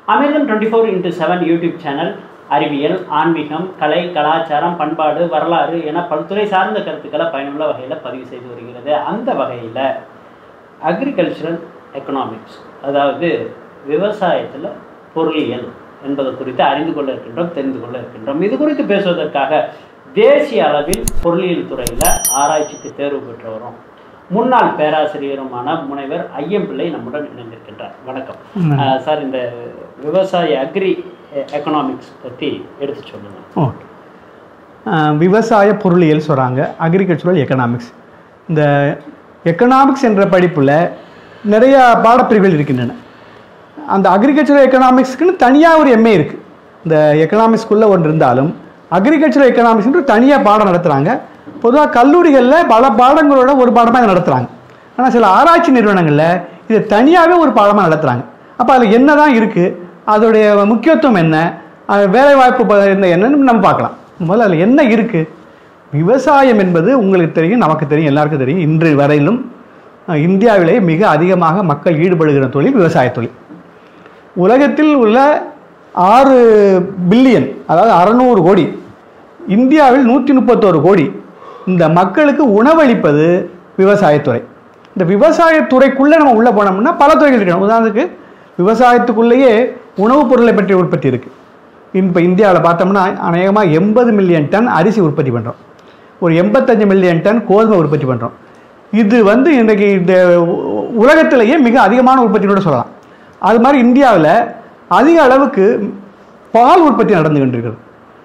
அமிர்தம் twenty four into seven YouTube channel அறிவியல் ஆன்மீகம் கலை கலாச்சாரம் பண்பாடு வரலாறு என பல்துறை சார்ந்த கருத்துக்களை பயனுள்ள வகையில் பதிவு செய்து வருகிறது அந்த வகையில் அக்ரிகல்ச்சரல் எக்கனாமிக்ஸ் அதாவது விவசாயத்தில் பொருளியல் என்பது குறித்து அறிந்து கொள்ள இருக்கின்றோம் தெரிந்து கொள்ள இருக்கின்றோம் இது குறித்து பேசுவதற்காக தேசிய அளவில் பொருளியல் துறையில் ஆராய்ச்சிக்கு தேர்வு பெற்றவரும் முன்னாள் பேராசிரியருமான முனைவர் ஐயம்பிள்ளை நம்முடன் இணைந்திருக்கின்றார் வணக்கம் அஹ் சார் இந்த விவசாய அக்ரி எக்கனாமிக்ஸ் பற்றி எடுத்து சொல்லுங்க ஓகே அஹ் விவசாய பொருளியல் சொல்கிறாங்க அக்ரிகல்ச்சுரல் எக்கனாமிக்ஸ் இந்த எக்கனாமிக்ஸ் என்ற படிப்பில் நிறைய பாடப்பிரிவுகள் இருக்கின்றன அந்த அக்ரிகல்ச்சரல் எக்கனாமிக்ஸ்க்குன்னு தனியாக ஒரு எம்ஏ இருக்குது இந்த எக்கனாமிக்ஸ்குள்ளே ஒன்று இருந்தாலும் அக்ரிகல்ச்சரல் எக்கனாமிக்ஸ்ன்ற தனியாக பாடம் நடத்துகிறாங்க பொதுவாக கல்லூரிகளில் பல பாடங்களோட ஒரு பாடமாக இதை நடத்துகிறாங்க ஆனால் சில ஆராய்ச்சி நிறுவனங்களில் இதை தனியாகவே ஒரு பாடமாக நடத்துகிறாங்க அப்போ அதில் என்ன தான் இருக்குது அதோடைய முக்கியத்துவம் என்ன அது வேலைவாய்ப்பு ப- என்ன என்னன்னு நம்ம பார்க்கலாம் முதல்ல அதில் என்ன இருக்குது விவசாயம் என்பது உங்களுக்கு தெரியும் நமக்கு தெரியும் எல்லாருக்கும் தெரியும் இன்று வரையிலும் அஹ், இந்தியாவிலே மிக அதிகமாக மக்கள் ஈடுபடுகிற தொழில் விவசாய தொழில் உலகத்தில் உள்ள ஆறு பில்லியன் அதாவது அறநூறு கோடி இந்தியாவில் நூற்றி முப்பத்தோரு கோடி இந்த மக்களுக்கு உணவளிப்பது விவசாயத்துறை இந்த விவசாயத்துறைக்குள்ளே நம்ம உள்ளே போனோம்னா பல துறைகள் இருக்கணும் உதாரணத்துக்கு விவசாயத்துக்குள்ளேயே உணவுப் பொருளை பற்றிய உற்பத்தி இருக்குது இப்போ இந்தியாவில் பார்த்தோம்னா அநேகமாக எண்பது மில்லியன் டன் அரிசி உற்பத்தி பண்ணுறோம் ஒரு எண்பத்தஞ்சு மில்லியன் டன் கோதுமை உற்பத்தி பண்ணுறோம் இது வந்து இன்றைக்கி இந்த உ- உலகத்திலேயே மிக அதிகமான உற்பத்தியோட சொல்லலாம் அது மாதிரி இந்தியாவில் அதிக அளவுக்கு பால் உற்பத்தி நடந்து கொண்டிருக்கிறது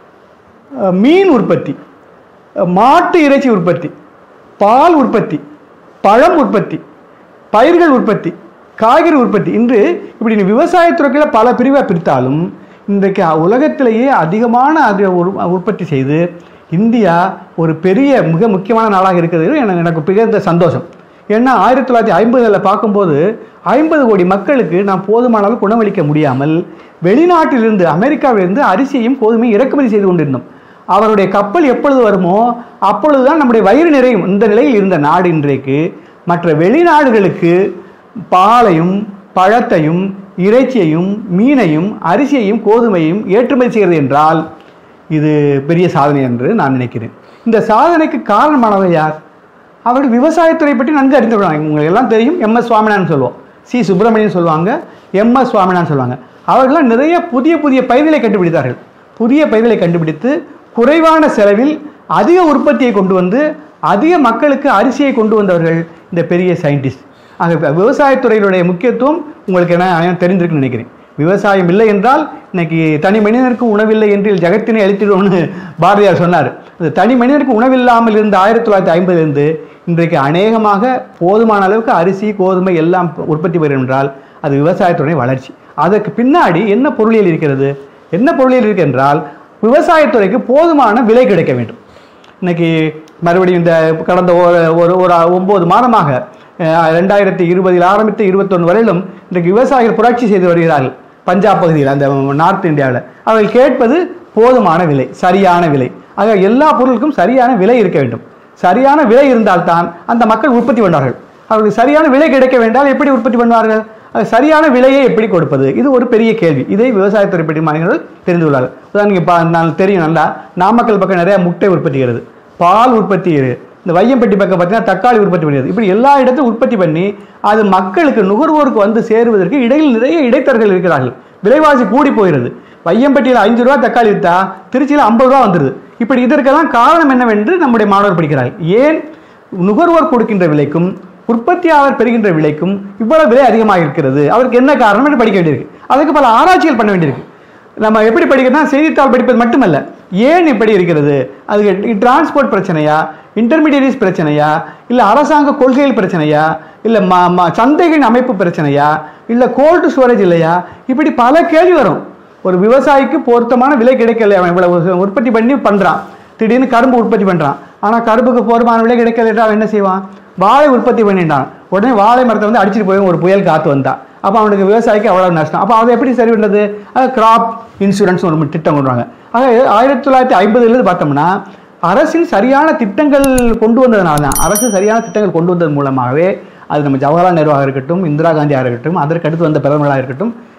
அஹ் மீன் உற்பத்தி அஹ் மாட்டு இறைச்சி உற்பத்தி பால் உற்பத்தி பழம் உற்பத்தி பயிர்கள் உற்பத்தி காய்கறி உற்பத்தி இன்று இப்படி நீ விவசாயத்துறைக்குள்ள பல பிரிவாக பிரித்தாலும் இன்றைக்கு உலகத்திலேயே அதிகமான அது உரு- உற்பத்தி செய்து இந்தியா ஒரு பெரிய மிக முக்கியமான நாடாக இருக்கிறது எனக்கு எனக்கு மிகுந்த சந்தோஷம் ஏன்னா ஆயிரத்தி தொள்ளாயிரத்தி ஐம்பதில் பார்க்கும்போது ஐம்பது கோடி மக்களுக்கு நாம் போதுமான அளவு உணவளிக்க முடியாமல் வெளிநாட்டிலிருந்து அமெரிக்காவிலிருந்து அரிசியையும் கோதுமையும் இறக்குமதி செய்து கொண்டிருந்தோம் அவருடைய கப்பல் எப்பொழுது வருமோ அப்பொழுதுதான் நம்முடைய வயிறு நிறையும் இந்த நிலையில் இருந்த நாடு இன்றைக்கு மற்ற வெளிநாடுகளுக்கு பாலையும் பழத்தையும் இறைச்சியையும் மீனையும் அரிசியையும் கோதுமையும் ஏற்றுமதி செய்கிறது என்றால் இது பெரிய சாதனை என்று நான் நினைக்கிறேன் இந்த சாதனைக்கு காரணமானவர் யார் அவர் விவசாயத்துறை பற்றி நன்கு அறிந்தவர்கள் உங்களுக்கு எல்லாம் தெரியும் எம் எஸ் சுவாமிநாதன் சொல்லுவோம் சி சுப்பிரமணியன் சொல்லுவாங்க எம் எஸ் சுவாமிநாதன் சொல்லுவாங்க அவர்கள்லாம் நிறைய புதிய புதிய பயிர்களை கண்டுபிடித்தார்கள் புதிய பயிர்களை கண்டுபிடித்து குறைவான செலவில் அதிக உற்பத்தியை கொண்டு வந்து அதிக மக்களுக்கு அரிசியை கொண்டு வந்தவர்கள் இந்த பெரிய சயின்டிஸ்ட் ஆக இப்ப விவசாயத்துறையினுடைய முக்கியத்துவம் உங்களுக்கு என்ன தெரிந்திருக்குன்னு நினைக்கிறேன் விவசாயம் இல்லை என்றால் இன்னைக்கு தனி மனிதனுக்கு உணவில்லை என்று ஜகத்தினை அழித்திடுவோம்னு பாரதியார் சொன்னார் அந்த தனி மனிதனுக்கு உணவில்லாமல் இருந்த ஆயிரத்தி தொள்ளாயிரத்தி ஐம்பதிலிருந்து இன்றைக்கு அநேகமாக போதுமான அளவுக்கு அரிசி கோதுமை எல்லாம் உற்பத்தி பெறும் என்றால் அது விவசாயத்துறை வளர்ச்சி அதற்கு பின்னாடி என்ன பொருளியல் இருக்கிறது என்ன பொருளியல் இருக்கு என்றால் விவசாயத்துறைக்கு போதுமான விலை கிடைக்க வேண்டும் இன்னைக்கு மறுபடியும் இந்த கடந்த ஒரு ஒரு ஒரு ஒம்பது மாதமாக அஹ், ரெண்டாயிரத்தி இருபதில் ஆரம்பித்து இருபத்தொன்று வரையிலும் இன்றைக்கு விவசாயிகள் புரட்சி செய்து வருகிறார்கள் பஞ்சாப் பகுதியில் அந்த நார்த் இந்தியாவில் அவர்கள் கேட்பது போதுமான விலை சரியான விலை ஆக எல்லா பொருளுக்கும் சரியான விலை இருக்க வேண்டும் சரியான விலை இருந்தால்தான் அந்த மக்கள் உற்பத்தி பண்ணார்கள் அவர்களுக்கு சரியான விலை கிடைக்க வேண்டால் எப்படி உற்பத்தி பண்ணுவார்கள் அது சரியான விலையை எப்படி கொடுப்பது இது ஒரு பெரிய கேள்வி இதை விவசாயத்துறை பற்றி மாணவர்கள் தெரிந்து கொள்ளார்கள் உதாரணம் நீங்கள் பா நான் தெரியும் நல்லா நாமக்கல் பக்கம் நிறைய முட்டை உற்பத்திகிறது பால் உற்பத்தி இரு- இந்த வையம்பட்டி பக்கம் பார்த்தீங்கன்னா தக்காளி உற்பத்தி பண்ணுறது இப்படி எல்லா இடத்தையும் உற்பத்தி பண்ணி அது மக்களுக்கு நுகர்வோருக்கு வந்து சேருவதற்கு இடையில் நிறைய இடைத்தரகர்கள் இருக்கிறார்கள் விலைவாசி கூடி போகிறது வையம்பட்டியில் அஞ்சு ரூபா தக்காளி விற்றா திருச்சியில் ஐம்பது ரூபா வந்துடுது இப்படி இதற்கெல்லாம் காரணம் என்னவென்று நம்முடைய மாணவர் படிக்கிறார்கள் ஏன் நுகர்வோர் கொடுக்கின்ற விலைக்கும் உற்பத்தியாளர் பெறுகின்ற விலைக்கும் இவ்வளவு விலை அதிகமாக இருக்கிறது அவருக்கு என்ன காரணம் என்று படிக்க வேண்டியிருக்கு அதுக்கு பல ஆராய்ச்சிகள் பண்ண வேண்டியிருக்கு நம்ம எப்படி படிக்கிறதுனா செய்தித்தாள் படிப்பது மட்டுமல்ல ஏன் இப்படி இருக்கிறது அதுக்கு டிரான்ஸ்போர்ட் பிரச்சனையா இன்டர்மீடியரிஸ் பிரச்சனையா இல்லை அரசாங்க கொள்கைகள் பிரச்சனையா இல்லை ம ம சந்தைகளின் அமைப்பு பிரச்சனையா இல்லை கோல்டு ஸ்டோரேஜ் இல்லையா இப்படி பல கேள்வி வரும் ஒரு விவசாயிக்கு பொருத்தமான விலை கிடைக்கல அவன் இவ்வளவு உற்பத்தி பண்ணி பண்ணுறான் திடீர்னு கரும்பு உற்பத்தி பண்ணுறான் ஆனால் கரும்புக்கு போதுமான விலை கிடைக்கல என்றால் அவன் என்ன செய்வான் வாழை உற்பத்தி பண்ணிட்டான் உடனே வாழை மரத்தை வந்து அடிச்சிட்டு போய் ஒரு புயல் காத்து வந்தா அப்போ அவனுக்கு விவசாயிக்கு அவ்வளவு நஷ்டம் அப்போ அதை எப்படி சரி பண்ணுறது அது கிராப் இன்சூரன்ஸ் ஒரு திட்டம் கொண்டு வராங்க ஆக ஆயிரத்தி தொள்ளாயிரத்தி ஐம்பதுலேருந்து பார்த்தோம்னா அரசின் சரியான திட்டங்கள் கொண்டு வந்ததுனால தான் அரசு சரியான திட்டங்கள் கொண்டு வந்தது மூலமாகவே அது நம்ம ஜவஹர்லால் நேருவாக இருக்கட்டும் இந்திரா காந்தியாக இருக்கட்டும் அதற்கு அடுத்து வந்த பிரதமராக இருக்கட்டும்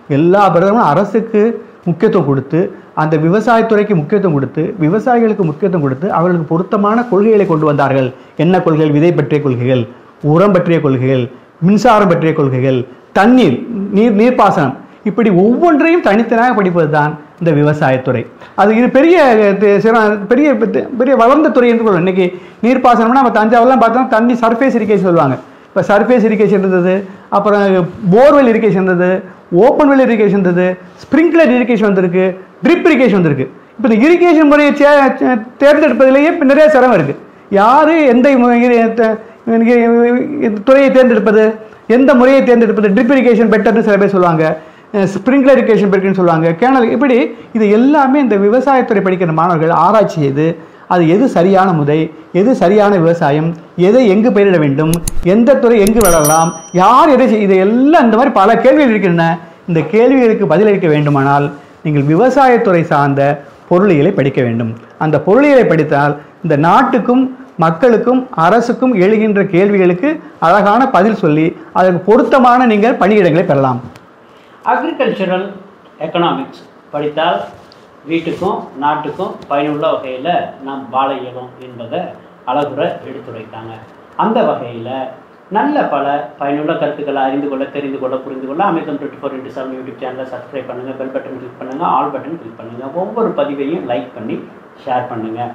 எல்லா பிரதமரும் அரசுக்கு முக்கியத்துவம் கொடுத்து அந்த விவசாயத்துறைக்கு முக்கியத்துவம் கொடுத்து விவசாயிகளுக்கு முக்கியத்துவம் கொடுத்து அவர்களுக்கு பொருத்தமான கொள்கைகளை கொண்டு வந்தார்கள் என்ன கொள்கைகள் விதை பற்றிய கொள்கைகள் உரம் பற்றிய கொள்கைகள் மின்சாரம் பற்றிய கொள்கைகள் தண்ணீர் நீர் நீர்ப்பாசனம் இப்படி ஒவ்வொன்றையும் தனித்தனியாக படிப்பது தான் இந்த விவசாயத்துறை அது இது பெரிய இது சிற- பெரிய பெரிய வளர்ந்த துறை என்று கொள்ளும் இன்னைக்கு நீர்ப்பாசனம்னா நம்ம தஞ்சாவூர்லாம் பார்த்தோம்னா தண்ணி சர்ஃபேஸ் இரிகேஷன் சொல்லுவாங்க இப்போ சர்ஃபேஸ் இரிகேஷன் இருந்தது அப்புறம் போர்வெல் இரிகேஷன் இருந்தது ஓப்பன் வெல் இரிகேஷன் இருந்தது ஸ்ப்ரிங்க்லர் இரிகேஷன் வந்திருக்கு ட்ரிப் இரிகேஷன் வந்திருக்கு இப்போ இந்த இரிகேஷன் முறையை சே- சே- தேர்ந்தெடுப்பதிலேயே இப்போ நிறைய சிரமம் இருக்குது யார் எந்த மு- இரு- த- இந்த துறையை தேர்ந்தெடுப்பது எந்த முறையை தேர்ந்தெடுப்பது ட்ரிப் இரிகேஷன் பெட்டர்னு சில பேர் சொல்லுவாங்க ஸ்ப்ரிங்க்லர் இரிகேஷன் பெட்டர்னு சொல்லுவாங்க கேனல் இப்படி இது எல்லாமே இந்த விவசாயத்துறை படிக்கிற மாணவர்கள் ஆராய்ச்சி செய்து அது எது சரியான முதை எது சரியான விவசாயம் எதை எங்கு பயிரிட வேண்டும் எந்த துறை எங்கு வளரலாம் யார் எதை செய்- இது எல்லாம் இந்த மாதிரி பல கேள்விகள் இருக்கின்றன இந்த கேள்விகளுக்கு பதிலளிக்க வேண்டுமானால் நீங்கள் விவசாயத்துறை சார்ந்த பொருளியலை படிக்க வேண்டும் அந்த பொருளியலை படித்தால் இந்த நாட்டுக்கும் மக்களுக்கும் அரசுக்கும் எழுகின்ற கேள்விகளுக்கு அழகான பதில் சொல்லி அதற்கு பொருத்தமான நீங்கள் பணியிடங்களை பெறலாம் அக்ரிகல்ச்சரல் எக்கனாமிக்ஸ் படித்தால் வீட்டுக்கும் நாட்டுக்கும் பயனுள்ள வகையில் நாம் வாழ இயலும் என்பதை அழகுற எடுத்துரைத்தாங்க அந்த வகையில் நல்ல பல பயனுள்ள கருத்துக்களை அறிந்து கொள்ள தெரிந்து கொள்ள புரிந்து கொள்ள Amirtham twenty four into seven YouTube சேனலை சப்ஸ்கிரைப் பண்ணுங்கள் பெல் பட்டன் கிளிக் பண்ணுங்கள் ஆல் பட்டன் கிளிக் பண்ணுங்கள் ஒவ்வொரு பதிவையும் லைக் பண்ணி ஷேர் பண்ணுங்கள்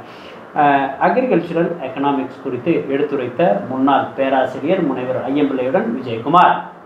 அக்ரிகல்ச்சரல் எக்கனாமிக்ஸ் குறித்து எடுத்துரைத்த முன்னாள் பேராசிரியர் முனைவர் ஐயம்பிள்ளையுடன் விஜயகுமார்